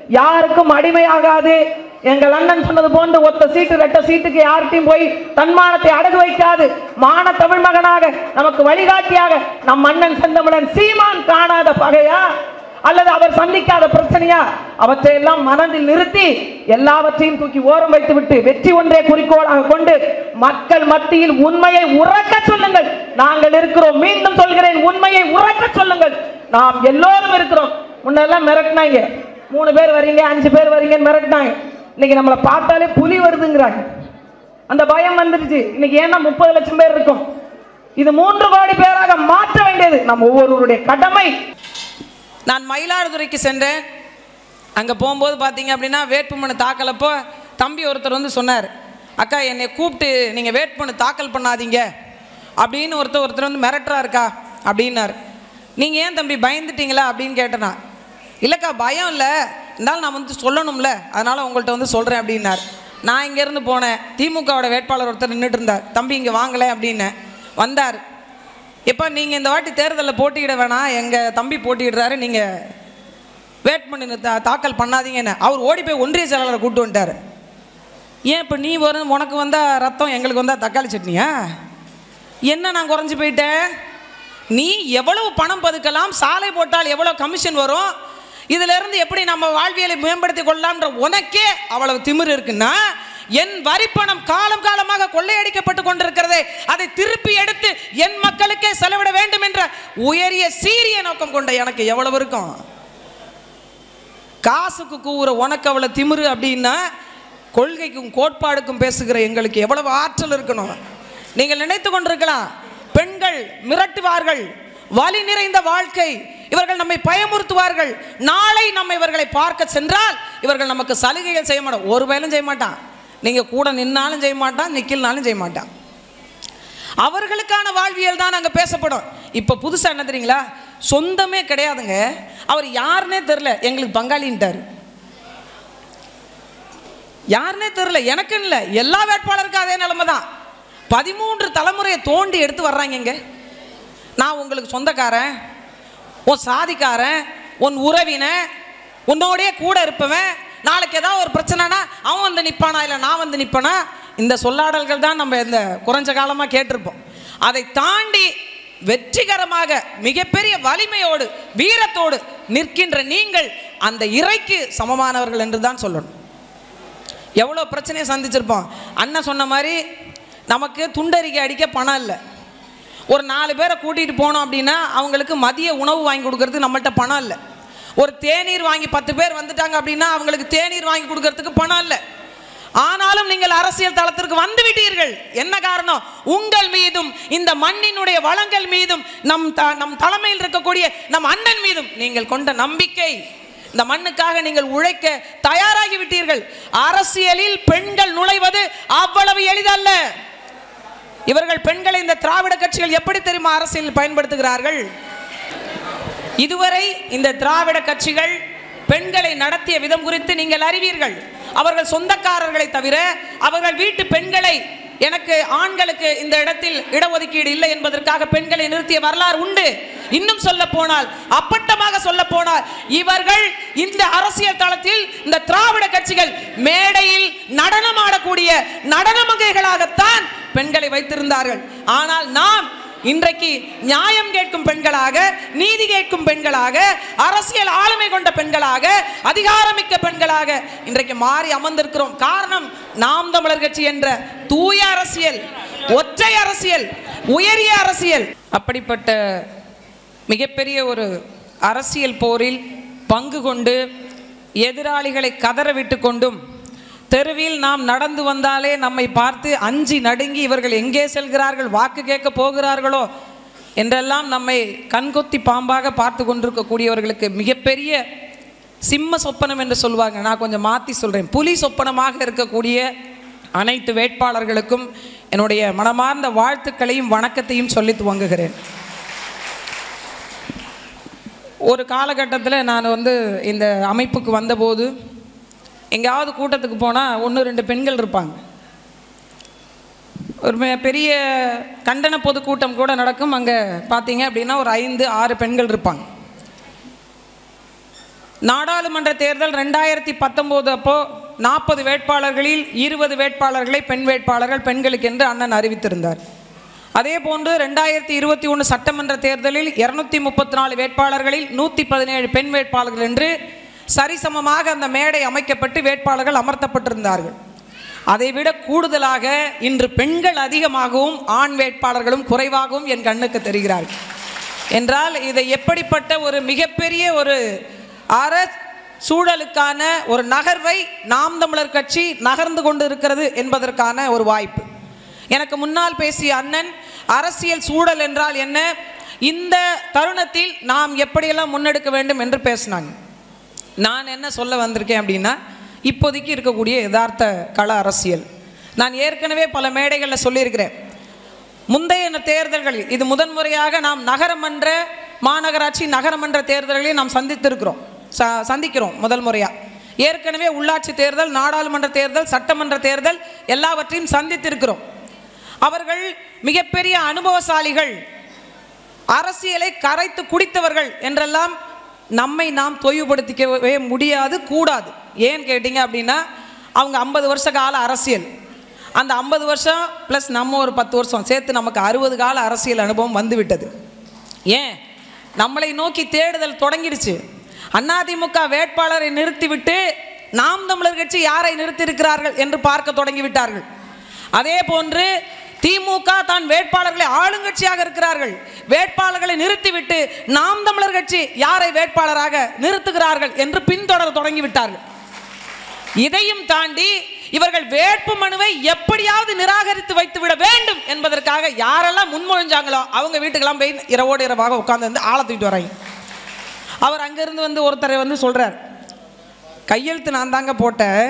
யாருக்கும் அடிமையாகாது எங்கள் அண்ணன் சொன்னது போன்று ஒத்த சீட்டு ரெட்ட சீட்டுக்கு யார்கிட்டையும் போய் தன்மானத்தை அடகு வைக்காது மான தமிழ் மகனாக நமக்கு வழிகாட்டியாக நம் அண்ணன் செந்தமிழன் சீமான் காணாத பகையா அல்லது அவர் சந்திக்காத பிரச்சனையா அவற்றையெல்லாம் மனதில் நிறுத்தி எல்லாவற்றையும் தூக்கி ஓரம் வைத்துவிட்டு வெற்றி ஒன்றே குறிக்கோளாக கொண்டு மக்கள் மத்தியில் உண்மையை உறக்க சொல்லுங்கள் நாங்கள் இருக்கிறோம் மீண்டும் சொல்கிறேன் உண்மையை உறக்க சொல்லுங்கள் நாம் எல்லோரும் இருக்கிறோம் முன்னெல்லாம் மிரட்டினாங்க மூணு பேர் வரீங்க அஞ்சு பேர் வரீங்கன்னு மிரட்டினாங்க இன்னைக்கு நம்மளை பார்த்தாலே புலி வருதுங்கிறாங்க அந்த பயம் வந்துருச்சு இன்னைக்கு ஏன்னா முப்பது லட்சம் பேர் இருக்கும் இது மூன்று கோடி பேராக மாற்ற வேண்டியது நம் ஒவ்வொருவருடைய கடமை நான் மயிலாடுதுறைக்கு சென்றேன் அங்கே போகும்போது பார்த்தீங்க அப்படின்னா வேட்புமனு தாக்கலப்போ தம்பி ஒருத்தர் வந்து சொன்னார் அக்கா என்னை கூப்பிட்டு நீங்கள் வேட்புமனு தாக்கல் பண்ணாதீங்க அப்படின்னு ஒருத்தர் ஒருத்தர் வந்து மிரட்டுறா இருக்கா அப்படின்னார் நீங்கள் ஏன் தம்பி பயந்துட்டீங்களா அப்படின்னு கேட்டேனா இல்லைக்கா பயம் இல்லை இருந்தாலும் நான் வந்து சொல்லணும்ல அதனால் உங்கள்கிட்ட வந்து சொல்கிறேன் அப்படின்னார் நான் இங்கேருந்து போனேன் திமுகவோட வேட்பாளர் ஒருத்தர் நின்றுட்டு இருந்தார் தம்பி இங்கே வாங்கலை அப்படின்னேன் வந்தார் எப்போ நீங்கள் இந்த வாட்டி தேர்தலில் போட்டியிட வேணாம் எங்கள் தம்பி போட்டியிடுறாரு நீங்கள் வேட்புமனு தா தாக்கல் பண்ணாதீங்கன்னு அவர் ஓடி போய் ஒன்றிய செயலாளரை கூப்பிட்டு வந்துட்டார் ஏன் இப்போ நீ வரும் உனக்கு வந்தால் ரத்தம் எங்களுக்கு வந்தால் தக்காளி சட்னியா என்ன நான் குறைஞ்சி போயிட்டேன் நீ எவ்வளவு பணம் பதுக்கலாம் சாலை போட்டால் எவ்வளோ கமிஷன் வரும் இதிலிருந்து எப்படி நம்ம வாழ்வியலை மேம்படுத்தி கொள்ளலாம்ன்ற உனக்கே அவ்வளவு திமிரு இருக்குன்னா என் வரிப்பணம் காலம் காலமாக கொள்ளையடிக்கப்பட்டு கொண்டிருக்கிறதே அதை திருப்பி எடுத்து என் மக்களுக்கே செலவிட வேண்டும் என்ற உயரிய சீரிய நோக்கம் கொண்ட எனக்கு எவ்வளவு இருக்கும் காசுக்கு கூவுற உனக்கு அவ்வளோ திமிரு அப்படின்னா கொள்கைக்கும் கோட்பாடுக்கும் பேசுகிற எங்களுக்கு எவ்வளவு ஆற்றல் இருக்கணும் நீங்கள் நினைத்து கொண்டிருக்கலாம் பெண்கள் மிரட்டுவார்கள் வலி நிறைந்த வாழ்க்கை இவர்கள் நம்மை பயமுறுத்துவார்கள் நாளை நம்ம இவர்களை பார்க்க சென்றால் இவர்கள் நமக்கு சலுகைகள் செய்ய மாட்டோம் ஒரு வேலும் செய்ய மாட்டான் நீங்கள் கூட நின்னாலும் செய்ய மாட்டான் நிக்கல்னாலும் செய்ய மாட்டான் அவர்களுக்கான வாழ்வியல் தான் அங்கே பேசப்படும் இப்போ புதுசாக என்ன தெரியுங்களா சொந்தமே கிடையாதுங்க அவர் யாருன்னே தெரில எங்களுக்கு பங்காளின்ட்டார் யாருன்னே தெரில எனக்குன்னு இல்லை எல்லா வேட்பாளருக்கும் அதே நிலைமை தான் பதிமூன்று தலைமுறையை தோண்டி எடுத்து வர்றாங்க இங்க நான் உங்களுக்கு சொந்தக்காரன் உன் சாதிக்காரன் உன் உறவினன் உன்னோடயே கூட இருப்பவன் நாளைக்கு ஏதாவது ஒரு பிரச்சனைனா அவன் வந்து நிற்பானா இல்லை நான் வந்து நிற்பனா இந்த சொல்லாடல்கள் தான் நம்ம இந்த குறைஞ்ச காலமாக கேட்டிருப்போம் அதை தாண்டி வெற்றிகரமாக மிகப்பெரிய வலிமையோடு வீரத்தோடு நிற்கின்ற நீங்கள் அந்த இறைக்கு சமமானவர்கள் என்று தான் சொல்லணும் எவ்வளோ பிரச்சனையை சந்திச்சிருப்போம் அண்ணன் சொன்ன மாதிரி நமக்கு துண்டறிக்கை அடிக்க பணம் இல்லை ஒரு நாலு பேரை கூட்டிகிட்டு போனோம் அப்படின்னா அவங்களுக்கு மதிய உணவு வாங்கி கொடுக்கறதுக்கு நம்மள்ட்ட பணம் இல்லை ஒரு தேநீர் வாங்கி பத்து பேர் வந்துட்டாங்க அப்படின்னா அவங்களுக்கு தேநீர் வாங்கி கொடுக்கறதுக்கு பணம் இல்லை ஆனாலும் நீங்கள் அரசியல் தளத்திற்கு வந்து விட்டீர்கள் என்ன காரணம் உங்கள் மீதும் இந்த மண்ணினுடைய வளங்கள் மீதும் நம் த- நம் தலைமையில் இருக்கக்கூடிய நம் அண்ணன் மீதும் நீங்கள் கொண்ட நம்பிக்கை இந்த மண்ணுக்காக நீங்கள் உழைக்க தயாராகி விட்டீர்கள் அரசியலில் பெண்கள் நுழைவது அவ்வளவு எளிதல்ல இவர்கள் பெண்களை இந்த திராவிட கட்சிகள் எப்படி தெரியுமா அரசியல் பயன்படுத்துகிறார்கள் இதுவரை இந்த திராவிட கட்சிகள் பெண்களை நடத்திய விதம் குறித்து நீங்கள் அறிவீர்கள் அவர்கள் சொந்தக்காரர்களை தவிர அவர்கள் வீட்டு பெண்களை எனக்கு ஆண்களுக்கு இந்த இடத்தில் இடஒதுக்கீடு இல்லை என்பதற்காக பெண்களை நிறுத்திய வரலாறு உண்டு இன்னும் சொல்ல போனால் அப்பட்டமாக சொல்ல போனால் இவர்கள் இந்த அரசியல் தளத்தில் இந்த திராவிட கட்சிகள் மேடையில் நடனமாடக்கூடிய நடனமங்கைகளாகத்தான் பெண்களை வைத்திருந்தார்கள் ஆனால் நாம் இன்றைக்கு நியாயம் கேட்கும் பெண்களாக நீதி கேட்கும் பெண்களாக அரசியல் ஆளுமை கொண்ட பெண்களாக அதிகாரமிக்க பெண்களாக இன்றைக்கு மாறி அமர்ந்திருக்கிறோம் காரணம் நாம் தமிழர் கட்சி என்ற தூய அரசியல் ஒற்றை அரசியல் உயரிய அரசியல் அப்படிப்பட்ட மிகப்பெரிய ஒரு அரசியல் போரில் பங்கு கொண்டு எதிராளிகளை கதற விட்டு கொண்டும் தெருவில் நாம் நடந்து வந்தாலே நம்மை பார்த்து அஞ்சி நடுங்கி இவர்கள் எங்கே செல்கிறார்கள் வாக்கு கேட்க போகிறார்களோ என்றெல்லாம் நம்மை கண்கொத்தி பாம்பாக பார்த்து கொண்டிருக்கக்கூடியவர்களுக்கு மிகப்பெரிய சிம்ம சொப்பனம் என்று சொல்லுவாங்க நான் கொஞ்சம் மாற்றி சொல்கிறேன் புலி சொப்பனமாக இருக்கக்கூடிய அனைத்து வேட்பாளர்களுக்கும் என்னுடைய மனமார்ந்த வாழ்த்துக்களையும் வணக்கத்தையும் சொல்லி துவங்குகிறேன் ஒரு காலகட்டத்தில் நான் வந்து இந்த அமைப்புக்கு வந்தபோது எங்கேயாவது கூட்டத்துக்கு போனால் ஒன்று ரெண்டு பெண்கள் இருப்பாங்க ஒரு பெ- பெரிய கண்டன பொதுக்கூட்டம் கூட நடக்கும் அங்கே பார்த்தீங்க அப்படின்னா ஒரு ஐந்து ஆறு பெண்கள் இருப்பாங்க நாடாளுமன்ற தேர்தல் ரெண்டாயிரத்தி பத்தொம்போது அப்போ நாற்பது வேட்பாளர்களில் இருபது வேட்பாளர்களை பெண் வேட்பாளர்கள் பெண்களுக்கு என்று அண்ணன் அறிவித்திருந்தார் அதே போன்று ரெண்டாயிரத்தி இருபத்தி ஒன்று சட்டமன்ற தேர்தலில் இருநூத்தி முப்பத்தி நாலு வேட்பாளர்களில் நூற்றி பதினேழு பெண் வேட்பாளர்கள் என்று சரிசமமாக அந்த மேடை அமைக்கப்பட்டு வேட்பாளர்கள் அமர்த்தப்பட்டிருந்தார்கள் அதைவிட கூடுதலாக இன்று பெண்கள் அதிகமாகவும் ஆண் வேட்பாளர்களும் குறைவாகவும் என் கண்ணுக்கு தெரிகிறார்கள் என்றால் இதை எப்படிப்பட்ட ஒரு மிகப்பெரிய ஒரு அற சூழலுக்கான ஒரு நகர்வை நாம் தமிழர் கட்சி நகர்ந்து கொண்டு இருக்கிறது என்பதற்கான ஒரு வாய்ப்பு எனக்கு முன்னால் பேசிய அண்ணன் அரசியல் சூழல் என்றால் என்ன இந்த தருணத்தில் நாம் எப்படியெல்லாம் முன்னெடுக்க வேண்டும் என்று பேசினாங்க நான் என்ன சொல்ல வந்திருக்கேன் அப்படின்னா இப்போதைக்கு இருக்கக்கூடிய யதார்த்த கள அரசியல் நான் ஏற்கனவே பல மேடைகளில் சொல்லியிருக்கிறேன் முந்தைய தேர்தல்களில் இது முதன்முறையாக நாம் நகரமன்ற மாநகராட்சி நகரமன்ற தேர்தல்களை நாம் சந்தித்திருக்கிறோம் ச சந்திக்கிறோம் முதல் முறையாக ஏற்கனவே உள்ளாட்சி தேர்தல் நாடாளுமன்ற தேர்தல் சட்டமன்ற தேர்தல் எல்லாவற்றையும் சந்தித்திருக்கிறோம் அவர்கள் மிகப்பெரிய அனுபவசாலிகள் அரசியலை கரைத்து குடித்தவர்கள் என்றெல்லாம் நம்மை நாம் தொய்வுபடுத்திக்கவே முடியாது கூடாது ஏன் கேட்டிங்க அப்படின்னா அவங்க ஐம்பது வருஷ கால அரசியல் அந்த ஐம்பது வருஷம் ப்ளஸ் நம்ம ஒரு பத்து வருஷம் சேர்த்து நமக்கு அறுபது கால அரசியல் அனுபவம் வந்துவிட்டது ஏன் நம்மளை நோக்கி தேடுதல் தொடங்கிடுச்சு அதிமுக வேட்பாளரை நிறுத்திவிட்டு நாம் தமிழர் கட்சி யாரை நிறுத்தியிருக்கிறார்கள் என்று பார்க்க தொடங்கிவிட்டார்கள் அதே போன்று திமுக தான் வேட்பாளர்களை ஆளுங்கட்சியாக இருக்கிறார்கள் வேட்பாளர்களை நிறுத்திவிட்டு நாம் தமிழர் கட்சி யாரை வேட்பாளராக நிறுத்துகிறார்கள் என்று பின்தொடர தொடங்கிவிட்டார்கள் இதையும் தாண்டி இவர்கள் வேட்பு மனுவை எப்படியாவது நிராகரித்து வைத்து விட வேண்டும் என்பதற்காக யாரெல்லாம் முன்மொழிஞ்சாங்களோ அவங்க வீட்டுக்கெல்லாம் போய் இரவோடு இரவாக உட்கார்ந்து வந்து ஆளை தூக்கிட்டு வராங்க அவர் அங்கிருந்து வந்து ஒருத்தரை வந்து சொல்றார் கையெழுத்து நான் தாங்க போட்டேன்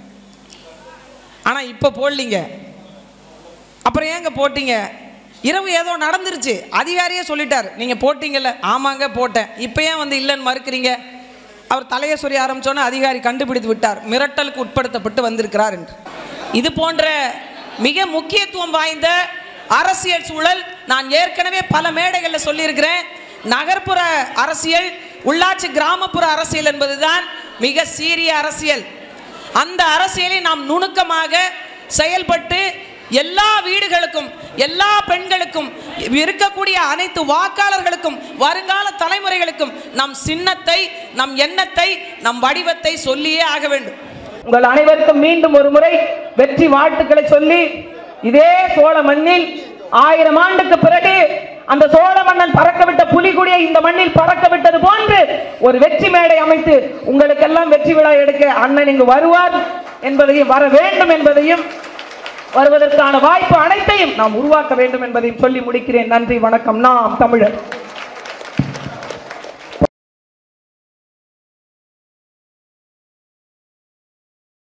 ஆனால் இப்போ போடலீங்க அப்புறம் ஏங்க போட்டீங்க இரவு ஏதோ நடந்துருச்சு அதிகாரியே சொல்லிட்டார் நீங்கள் போட்டீங்கல்ல ஆமாங்க போட்டேன் இப்போ ஏன் வந்து இல்லைன்னு மறுக்கிறீங்க அவர் தலையை சொல்லி ஆரம்பிச்சோன்னே அதிகாரி கண்டுபிடித்து விட்டார் மிரட்டலுக்கு உட்படுத்தப்பட்டு வந்திருக்கிறார் என்று இது போன்ற மிக முக்கியத்துவம் வாய்ந்த அரசியல் சூழல் நான் ஏற்கனவே பல மேடைகளில் சொல்லியிருக்கிறேன் நகர்ப்புற அரசியல் உள்ளாட்சி கிராமப்புற அரசியல் என்பதுதான் மிக சீரிய அரசியல் அந்த அரசியலை நாம் நுணுக்கமாக செயல்பட்டு எல்லா வீடுகளுக்கும் எல்லா பெண்களுக்கும் இருக்கக்கூடிய அனைத்து வாக்காளர்களுக்கும் வருங்கால தலைமுறைகளுக்கும் நம் சின்னத்தை நம் எண்ணத்தை நம் வடிவத்தை சொல்லியே ஆக வேண்டும் உங்கள் அனைவருக்கும் மீண்டும் ஒரு முறை வெற்றி வாழ்த்துக்களை சொல்லி இதே சோழ மண்ணில் ஆயிரம் ஆண்டுக்கு பிறகு அந்த சோழ மன்னன் பறக்க விட்ட புலிகுடியை இந்த மண்ணில் பறக்க விட்டது போன்று ஒரு வெற்றி மேடை அமைத்து உங்களுக்கெல்லாம் வெற்றி விழா எடுக்க அண்ணன் இங்கு வருவார் என்பதையும் வர வேண்டும் என்பதையும் வருவதற்கான வாய்ப்பு அனைத்தையும் நாம் உருவாக்க வேண்டும் என்பதையும் சொல்லி முடிக்கிறேன் நன்றி வணக்கம் நாம் தமிழர்